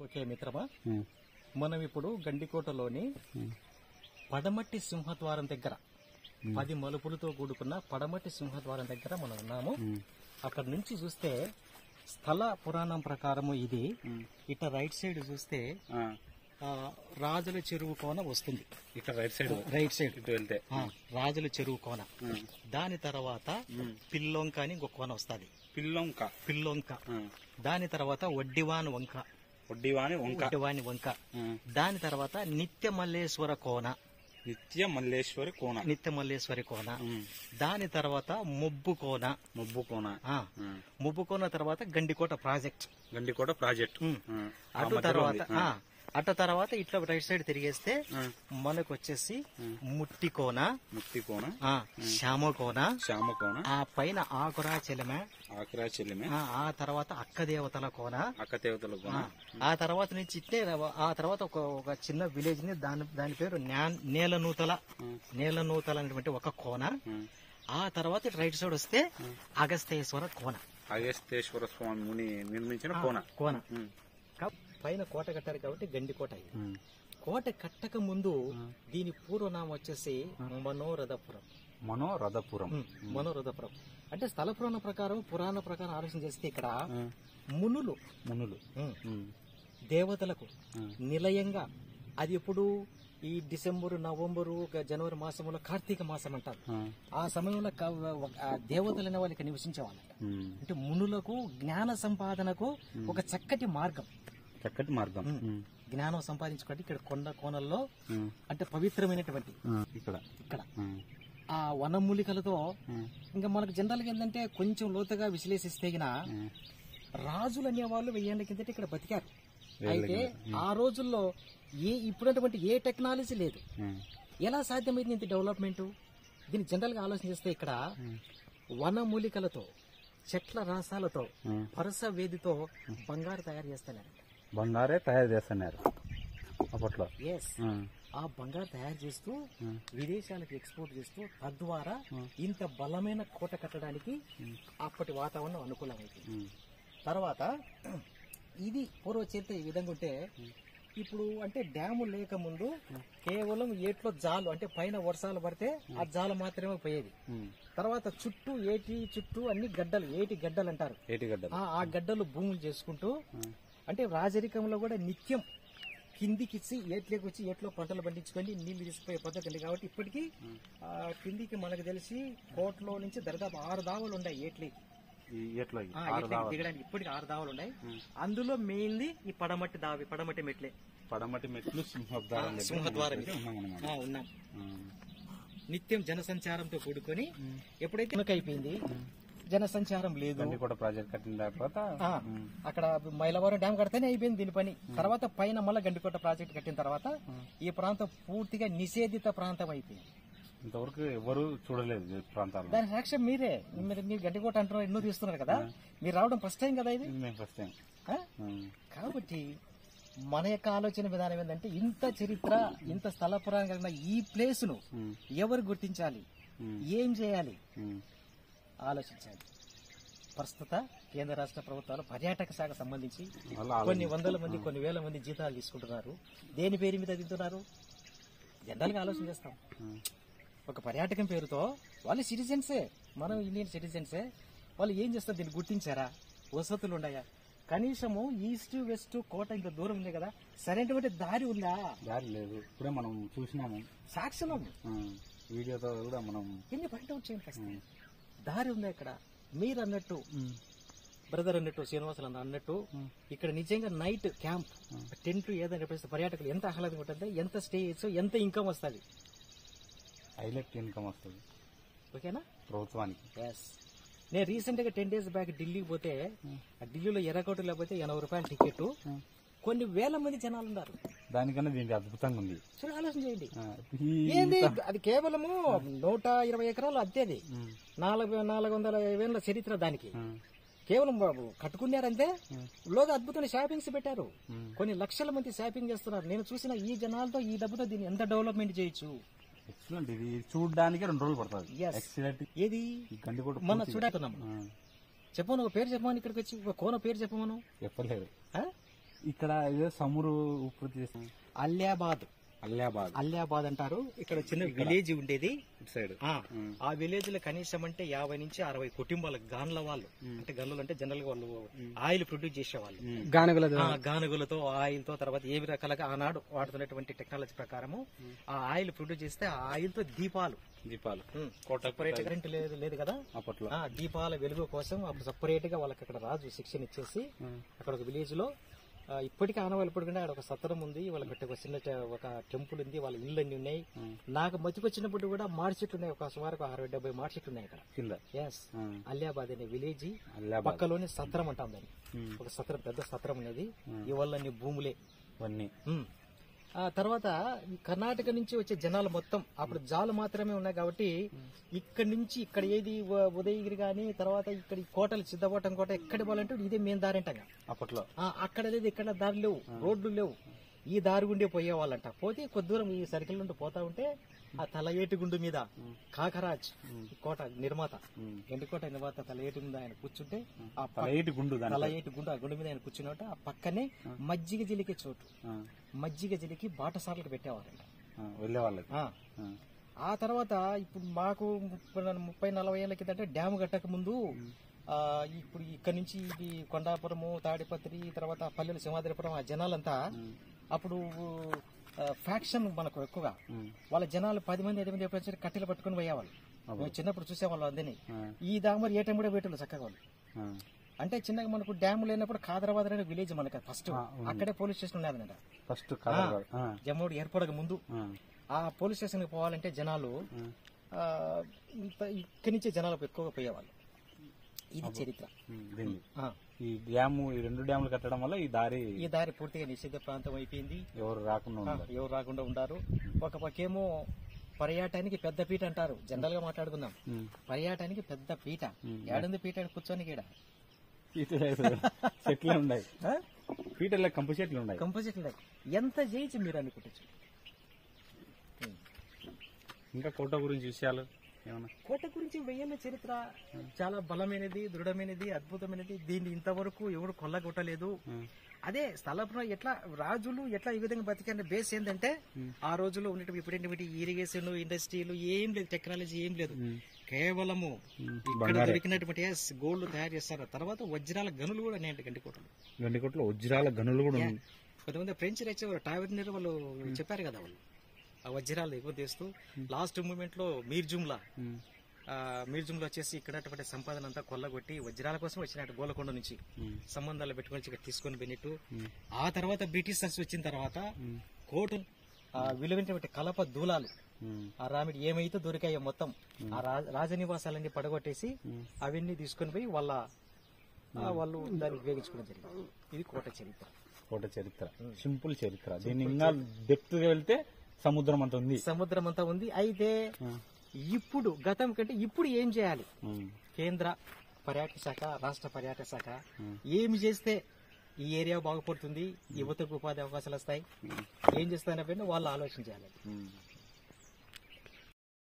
Okay మిత్రమా ఉమ్, మనం ఇప్పుడు గండికోటలోని ఉమ్, పడమట్టి సింహద్వారం దగ్గర పది మలుపులతో కూడుకున్న పడమట్టి సింహద్వారం దగ్గర మనం ఉన్నాము ఉమ్, అక్కడ నుంచి చూస్తే స్థల పురాణం ప్రకారము ఇది ఉమ్. ఇట రైట్ సైడ్ చూస్తే ఆ, ఆ, రాజుల చెరువు కోన వస్తుంది ఇక్కడ రైట్ సైడ్ రైట్ సైడ్ ఇటు వెళ్తే ఆ, రాజుల చెరువు కోన ఉమ్, దాని తర్వాత ఉమ్. పిల్లొంక అని ఇంకొక కోన వస్తుంది పిల్లొంక పిల్లొంక ఆ, దాని తర్వాత వడ్డివాన్ వంక వడ్డీవాని వంక వడ్డివాని వంక ఆ, దాని తర్వాత నిత్య మల్లేశ్వర కోన నిత్య మల్లేశ్వరి కోన నిత్య మల్లేశ్వరి కోన ఉమ్, దాని తర్వాత ముబ్బు కోన ముబ్బు కోన ఆ, ఆ, ముబ్బు కోన తర్వాత గండికోట ప్రాజెక్ట్ గండికోట ప్రాజెక్ట్ ఉమ్. ఆ, ఆ అటు మధ్యలో తర్వాత ఉంది. ఆ, అటు తర్వాత ఇట్లా రైట్ సైడ్ తిరిగేస్తే ఆ, మనకు వచ్చేసి ఉమ్. ముట్టి కోన ముక్తి కోన ఆ, శ్యామ కోన శ్యామ కోన ఆ పైన ఆకురా చెలమ ఆకిరా చెల్లెమే ఆ, ఆ తర్వాత అక్క దేవతల కోన అక్క దేవతల కోన ఆ, ఆ తర్వాత నుంచి ఇట్లే ఆ తర్వాత ఒక ఒక చిన్న విలేజ్ ని దాని దాని పేరు న్యా- నేలనూతల ఉమ్, నేలనూతల అనేటువంటి ఒక కోన ఉమ్. ఆ తర్వాత ఇటు రైట్ సైడ్ వస్తే అగస్తేశ్వర కోన అగస్తేశ్వర స్వామి ముని నిర్మించిన కోన కోన ఉమ్, కా- పైన కోట కట్టారు కాబట్టి గండి కోట ఇది ఉమ్, కోట కట్టక ముందు దీని పూర్వనామం వచ్చేసి మనోరథపురం మనోరథపురం ఉమ్, మనోరథపురం అంటే స్థల పురాణ ప్రకారం పురాణ ప్రకారం ఆలోచన చేస్తే ఇక్కడ ఆ, మునులు మునులు ఉమ్, ఉమ్, దేవతలకు ఉమ్, నిలయంగా అది ఎప్పుడు ఈ డిసెంబరు నవంబరు గ- జనవరి మాసంలో కార్తీక మాసం అంటారు ఆ, ఆ సమయంలో క- ఒక- ఆ దేవతలైన వాళ్ళకి నివసించేవాళ్ళంట ఉమ్. అంటే మునులకు జ్ఞాన సంపాదనకు ఒక చక్కటి మార్గం చక్కటి మార్గం ఉమ్, జ్ఞానం సంపాదించుకోండి ఇక్కడ కొండ కోణల్లో ఉమ్, అంటే పవిత్రమైనటువంటి ఆ, ఇక్కడ ఇక్కడ ఉమ్, ఆ వనమూలికలతో ఉమ్, ఇంకా మనకు జనరల్ గా ఏంటంటే కొంచెం లోతుగా విశ్లేషిస్తే గిన ఉమ్, రాజులు అనేవాళ్ళు వెయ్యేళ్ల కిందట ఇక్కడ బతికారు అయితే ఆ రోజుల్లో ఏ ఇప్పుడున్నటువంటి ఏ టెక్నాలజీ లేదు ఉమ్, ఎలా సాధ్యమైంది ఇంత డెవలప్మెంట్ దీన్ని జనరల్ గా ఆలోచన చేస్తే ఇక్కడ వనమూలికలతో చెట్ల రసాలతో ఉమ్. పరస వేదితో బంగారు తయారు చేస్తున్నారు బంగారే తయారు చేస్తున్నారు అప్పట్లో ఎస్ ఉమ్, ఆ బంగారు తయారు చేస్తూ ఉమ్, విదేశాలకు ఎక్స్పోర్ట్ చేస్తూ తద్వారా ఇంత బలమైన కోట కట్టడానికి అప్పటి వాతావరణం అనుకూలమైంది ఉమ్, తర్వాత ఇది పూర్వ చరిత్ర ఈ విధంగా ఉంటే ఇప్పుడు అంటే డ్యాము లేక ముందు కేవలం ఏట్లో జాలు అంటే పైన వర్షాలు పడితే ఆ జాలు మాత్రమే పోయేది ఉమ్. తర్వాత చుట్టూ ఏటి చుట్టూ అన్ని గడ్డలు ఏటి గడ్డలు అంటారు ఏటిగడ్డలు ఆ ఆ గడ్డలు భూములు చేసుకుంటూ అంటే రాజరికంలో కూడా నిత్యం కిందికి ఇచ్చి ఏట్లోకి వచ్చి ఏట్లో పంటలు పండించుకొని నీళ్లు తీసుకుపోయే పద్ధతి ఉంది కాబట్టి ఇప్పటికీ ఆ, కిందికి మనకు తెలిసి కోట్లో నుంచి దరిదాపు ఆరు దావలు ఉన్నాయి ఏట్లకి ఈ ఎట్లో ఇవి. ఆ, ఆరు ఏట్లకి దావలు. దిగడానికి ఇప్పటికి ఆరు దావలు ఉన్నాయి అందులో మెయిన్లీ ఈ పడమట్టి దావి పడమట్టి మెట్లే పడమటి మెట్లు సింహద్వారం దగ్గర సింహద్వారం మనం ఉన్నాం అన్నమాట. ఆ, ఉన్నాం ఉమ్, నిత్యం జనసంచారంతో కూడుకొని ఎప్పుడైతే వెనుక అయిపోయింది జనసంచారం లేదు గండికోట ప్రాజెక్ట్ కట్టిన తర్వాత ఆ, అక్కడ మైలవరం డ్యామ్ కడితేనే అయిపోయింది దీని పని తర్వాత పైన మళ్ళీ గండికోట ప్రాజెక్ట్ కట్టిన తర్వాత ఈ ప్రాంతం పూర్తిగా నిషేధిత ప్రాంతం అయిపోయింది ఇంతవరకు ఎవరు చూడలేదు ఈ ప్రాంతాల్లో దాని సాక్ష్యం మీరే మీరు మీరు గండికోట అంటున్నారు ఎన్నో తీస్తున్నారు కదా మీరు రావడం ఫస్ట్ టైం కదా ఇది ఇది మేము ఫస్ట్ టైం ఆ? కాబట్టి మన యొక్క ఆలోచన విధానం ఏంటంటే ఇంత చరిత్ర ఇంత స్థల పురాణం కలిగిన ఈ ప్లేస్ ను ఎవరు గుర్తించాలి ఏం చేయాలి ఆలోచించాలి ప్రస్తుత కేంద్ర రాష్ట్ర ప్రభుత్వాలు పర్యాటక శాఖ సంబంధించి అలా కొన్ని వందల మంది కొన్ని వేల మంది జీతాలు తీసుకుంటున్నారు దేని పేరు మీద తింటున్నారు జనరల్ గా ఆలోచన చేస్తాం ఒక పర్యాటకం పేరుతో వాళ్ళు సిటిజన్సే మనం ఇండియన్ సిటిజన్సే వాళ్ళు ఏం చేస్తారు దీన్ని గుర్తించారా వసతులు ఉన్నాయా కనీసము ఈస్ట్ వెస్ట్ కోట ఇంత దూరం ఉంది కదా సరైనటువంటి దారి ఉందా దారి లేదు ఇప్పుడే మనం చూసినాము సాక్ష్యం ఉంది. ఆ, వీడియోతో కూడా మనం ఎన్ని పాయింట్ అవుట్ చేయండి కాస్త. దారి ఉందా ఇక్కడ మీరు అన్నట్టు బ్రదర్ అన్నట్టు శ్రీనివాసులు అన్న అన్నట్టు ఇక్కడ నిజంగా నైట్ క్యాంప్ టెంట్ ఏదైనా పరిస్థితి పర్యాటకులు ఎంత ఆహ్లాదంగా ఉంటుంది ఎంత స్టే చేయొచ్చు ఎంత ఇన్కమ్ వస్తుంది హైలైట్ ఇన్కమ్ వస్తుంది ఓకేనా ప్రభుత్వానికి ఎస్ నేను రీసెంట్ గా టెన్ డేస్ బ్యాక్ ఢిల్లీకి పోతే ఆ ఢిల్లీలో ఎర్రకోట లేకపోతే ఎనభై రూపాయల టికెట్ కొన్ని వేల మంది జనాలు ఉన్నారు దానికన్నా దీనికి అద్భుతంగా ఉంది చూడ ఆలోచన చేయండి ఆ, ఈ ఏంది అది కేవలము నూట ఇరవై ఎకరాలు అద్దెది నాలుగు నాలుగు వందల వేల చరిత్ర దానికి ఆ, కేవలం బాబు కట్టుకున్నారంటే లోగా అద్భుతమైన షాపింగ్స్ పెట్టారు కొన్ని లక్షల మంది షాపింగ్ చేస్తున్నారు నేను చూసిన ఈ జనాలతో ఈ డబ్బుతో దీన్ని ఎంత డెవలప్మెంట్ చేయొచ్చు ఎక్సలెంట్ ఇది చూడడానికి రెండు రోజులు పడుతుంది Yes. ఎక్సలెంట్ ఏది ఈ గండికోట మన చూడాతున్నాము ఆ, చెప్పను ఒక పేరు చెప్పమని ఇక్కడికి వచ్చి ఒక కోన పేరు చెప్పమను చెప్పలేదు ఆ? ఇక్కడ ఏదో సమురు ఉత్పత్తి చేస్తాం అల్యాబాద్ అల్లాబాద్ అల్యాబాద్ అంటారు ఇక్కడ చిన్న విలేజ్ ఉండేది ఇటు సైడ్ ఆ ఆ విలేజ్ లో కనీసం అంటే యాభై నుంచి అరవై కుటుంబాల గాన్ల వాళ్ళు అంటే గన్నులు అంటే జనరల్ గా వాళ్ళు ఆయిల్ ప్రొడ్యూస్ చేసేవాళ్ళు గానుగల ఆ గానుగులతో ఆయిల్ తో తర్వాత ఏ రకాలుగా ఆనాడు వాడుతున్నటువంటి టెక్నాలజీ ప్రకారము ఆ ఆయిల్ ప్రొడ్యూస్ చేస్తే ఆ ఆయిల్ తో దీపాలు దీపాలు సపరేట్ కరెంట్ లేదు లేదు కదా అప్పట్లో ఆ దీపాల వెలుగు కోసం అప్పుడు సపరేట్ గా వాళ్ళకి అక్కడ రాజు శిక్షణ ఇచ్చేసి అక్కడ ఒక విలేజ్ లో ఆ, ఇప్పటికీ ఆనవాళ్ళు ఇప్పటికంటే అక్కడ ఒక సత్రం ఉంది వాళ్ళకి ఒక చిన్న చ- ఒక టెంపుల్ ఉంది వాళ్ళ ఇల్లు అన్ని ఉన్నాయి నాకు మతికొచ్చినప్పుడు కూడా మాడి చెట్లు ఉన్నాయి ఒక సుమారు ఒక అరవై డెబ్బై మాడి చెట్లు ఉన్నాయి ఇక్కడ కింద ఎస్ అలియాబాద్ అనే విలేజ్ అల్లాబాద్ పక్కలోనే సత్రం అంటాం దాన్ని ఒక సత్రం పెద్ద సత్రం అనేది ఇవన్నీ భూములే ఇవన్నీ ఉమ్. ఆ తర్వాత ఈ కర్ణాటక నుంచి వచ్చే జనాలు మొత్తం అప్పుడు జాలు మాత్రమే ఉన్నాయి కాబట్టి ఇక్కడ నుంచి ఇక్కడ ఏది ఉ- ఉదయగిరి గాని తర్వాత ఇక్కడ ఈ కోటలు సిద్ధపోవటం కోట ఎక్కడ పోవాలంటే ఇదే మెయిన్ దారి అంటాం అప్పట్లో ఆ, అక్కడ లేదు ఇక్కడ దారి లేవు రోడ్లు లేవు ఈ దారి గుండే పోయేవాళ్ళంట పోతే కొద్ది దూరం ఈ సర్కిల్ నుండి పోతా ఉంటే ఆ తల ఏటుగుండు మీద కాకరాజ్ ఈ కోట నిర్మాత ఎండుకోట నిర్మాత తల ఏటు మీద ఆయన కూర్చుంటే ఆ పక్క- లైట్ గుండు దాని తల ఏటు గుండు ఆ గుండు మీద ఆయన కూర్చున్నట్టు ఆ పక్కనే మజ్జిగ జిలికే చోటు ఆ, మజ్జిగ జిలికి బాటసార్లకు పెట్టేవారంట ఆ, వెళ్ళే వాళ్ళకి ఆ. ఆ తర్వాత ఇప్పుడు మాకు ముప్పై ముప్పై నలభై ఏళ్ళ కిందట డ్యామ్ కట్టక ముందు ఆ, ఇప్పుడు ఇక్కడ నుంచి ఇది కొండాపురము తాడిపత్రి తర్వాత పల్లెలు సింహాద్రిపురం ఆ జనాలంతా అప్పుడు ఫ్యాక్షన్ మనకు ఎక్కువగా వాళ్ళ జనాలు పది మంది ఐదు మంది ఎప్పుడైనా సరే కట్టెలు పట్టుకుని పోయేవాళ్ళు మేము చిన్నప్పుడు చూసేవాళ్ళం అందరినీ ఈ దామరు ఏ టైం కూడా పెట్టారు చక్కగా వాళ్ళు ఆ, అంటే చిన్నగా మనకు డ్యామ్ లేనప్పుడు కాదరాబాద్ అనే విలేజ్ మనకి ఫస్ట్ అక్కడే పోలీస్ స్టేషన్ ఉన్నదంట ఫస్ట్ కాదర్ ఆ, జమ్మూడు ఏర్పడక ముందు ఆ, ఆ పోలీస్ స్టేషన్కి పోవాలంటే జనాలు ఆ, ఇంత- ఇక్కడి నుంచే జనాలు ఎక్కువగా పోయేవాళ్ళు ఇది చరిత్ర ఉమ్, దీన్ని ఆ, ఈ డ్యాము ఈ రెండు డ్యాములు కట్టడం వల్ల ఈ దారి ఈ దారి పూర్తిగా నిషిద్ధ ప్రాంతం అయిపోయింది ఎవరు రాకుండా ఆ, ఉన్నారు ఎవరు రాకుండా ఉండారు ఒక పక్కేమో పర్యాటానికి పెద్ద పీట అంటారు జనరల్ గా మాట్లాడుకుందాం ఉమ్. పర్యాటానికి పెద్ద పీట ఏడుంది పీట అని కూర్చొని గీడ పీట లేదు. చెట్లే ఉన్నాయి పీటల్లో కంప చెట్లు ఉన్నాయి కంపోజిట్ ఎంత చేయొచ్చు మీరు అనుకుంటచ్చు ఇంకా కోట గురించి విషయాలు ఏమన్నా కోట గురించి వెయ్యేళ్ళ చరిత్ర చాలా బలమైనది దృఢమైనది అద్భుతమైనది దీన్ని ఇంతవరకు ఎవరు కొల్లగొట్టలేదు అదే స్థలపురం ఎట్లా రాజులు ఎట్లా ఈ విధంగా బతికే బేస్ ఏంటంటే ఆ రోజుల్లో ఉన్నటువంటి ఇప్పుడేంటి ఇరిగేషన్ ఇండస్ట్రీలు ఏం లేదు టెక్నాలజీ ఏం లేదు కేవలము ఇక్కడ దొరికినటువంటి గోల్డ్ తయారు చేస్తారు తర్వాత వజ్రాల గనులు కూడా ఉన్నాయంట గండికోటలు గండికోటలో వజ్రాల గనులు కూడా ఉన్నాయి కొంతమంది ఫ్రెంచ్ వచ్చేవారు టావెర్నర్ వాళ్ళు చెప్పారు కదా వాళ్ళు ఆ వజ్రాలు ఎక్కువ తీస్తూ లాస్ట్ మూమెంట్ లో మీర్జుమ్లా ఆ, మీర్జుమ్లో వచ్చేసి ఇక్కడ సంపాదన అంతా కొల్లగొట్టి వజ్రాల కోసం వచ్చినట్టు గోలకొండ నుంచి సంబంధాలు పెట్టుకొని ఇక్కడ తీసుకొని పోయినట్టు ఆ తర్వాత బ్రిటిషర్స్ వచ్చిన తర్వాత కోటు ఆ విలువైనటువంటి కలప దూలాలు ఉమ్. ఆ రామిడి ఏమైతే దొరికాయో మొత్తం ఆ రా- రాజనివాసాలన్నీ పడగొట్టేసి అవన్నీ తీసుకొని పోయి వాళ్ళ ఆ, వాళ్ళు దాన్ని ఉపయోగించుకోవడం జరిగింది ఇది కోట చరిత్ర కోట చరిత్ర సింపుల్ చరిత్ర దీన్ని ఇంకా డెప్త్ గా వెళ్తే సముద్రం అంత ఉంది సముద్రం అంతా ఉంది అయితే ఇప్పుడు గతం కంటే ఇప్పుడు ఏం చేయాలి ఉమ్. కేంద్ర పర్యాటక శాఖ రాష్ట్ర పర్యాటక శాఖ ఏమి చేస్తే ఈ ఏరియా బాగుపడుతుంది యువతకు ఉపాధి అవకాశాలు వస్తాయి ఏం చేస్తానని వాళ్ళు ఆలోచించాలి ఉమ్.